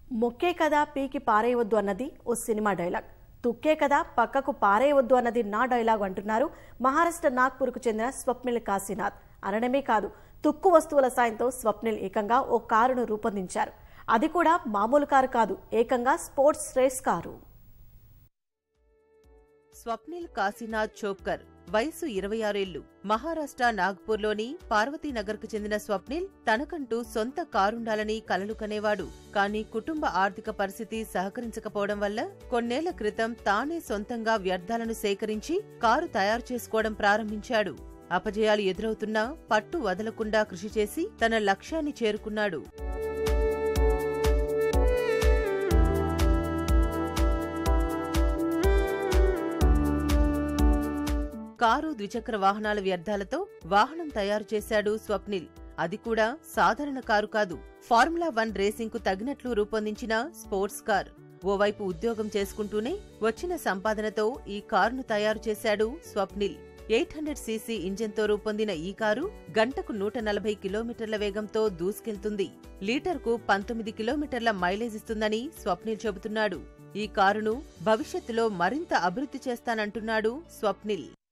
మొక్కే కదా పీకి పారేయవద్దు అన్నది ఓ సినిమా డైలాగ్ తుక్కే కదా పక్కకు పారేయవద్దు అన్నది నా డైలాగ్ అంటున్నారు మహారాష్ట్ర నాగ్పూర్కు చెందిన స్వప్నిల్ కాశీనాథ్ అనడమే కాదు తుక్కు వస్తువుల సాయంతో స్వప్నిల్ ఏకంగా ఓ కారును రూపొందించారు అది కూడా మామూలు కారు కాదు ఏకంగా sports race car Swapnil Kashinath Chopkar వయసు ఇరవై ఆరేళ్లు మహారాష్ట్ర నాగ్పూర్లోని పార్వతీనగర్కు చెందిన స్వప్నిల్ తనకంటూ సొంత కారుండాలని కలలు కనేవాడు కానీ కుటుంబ ఆర్థిక పరిస్థితి సహకరించకపోవడం వల్ల కొన్నేళ్ల క్రితం తానే సొంతంగా వ్యర్థాలను సేకరించి కారు తయారు చేసుకోవడం ప్రారంభించాడు అపజయాలు ఎదురవుతున్నా పట్టు వదలకుండా కృషి చేసి తన లక్ష్యాన్ని చేరుకున్నాడు కారు ద్విచక్ర వాహనాల వ్యర్థాలతో వాహనం తయారు చేశాడు స్వప్నిల్ అది కూడా సాధారణ కారు కాదు ఫార్ములా వన్ రేసింగ్ కు తగినట్లు రూపొందించిన స్పోర్ట్స్ కార్ ఓవైపు ఉద్యోగం చేసుకుంటూనే వచ్చిన సంపాదనతో ఈ కారును తయారు చేశాడు స్వప్నిల్ ఎయిట్ హండ్రెడ్ సీసీ ఇంజన్తో రూపొందిన ఈ కారు గంటకు నూట నలభై కిలోమీటర్ల వేగంతో దూసుకెళ్తుంది లీటర్కు పంతొమ్మిది కిలోమీటర్ల మైలేజ్ ఇస్తుందని స్వప్నిల్ చెబుతున్నాడు ఈ కారును భవిష్యత్తులో మరింత అభివృద్ధి చేస్తానంటున్నాడు స్వప్నిల్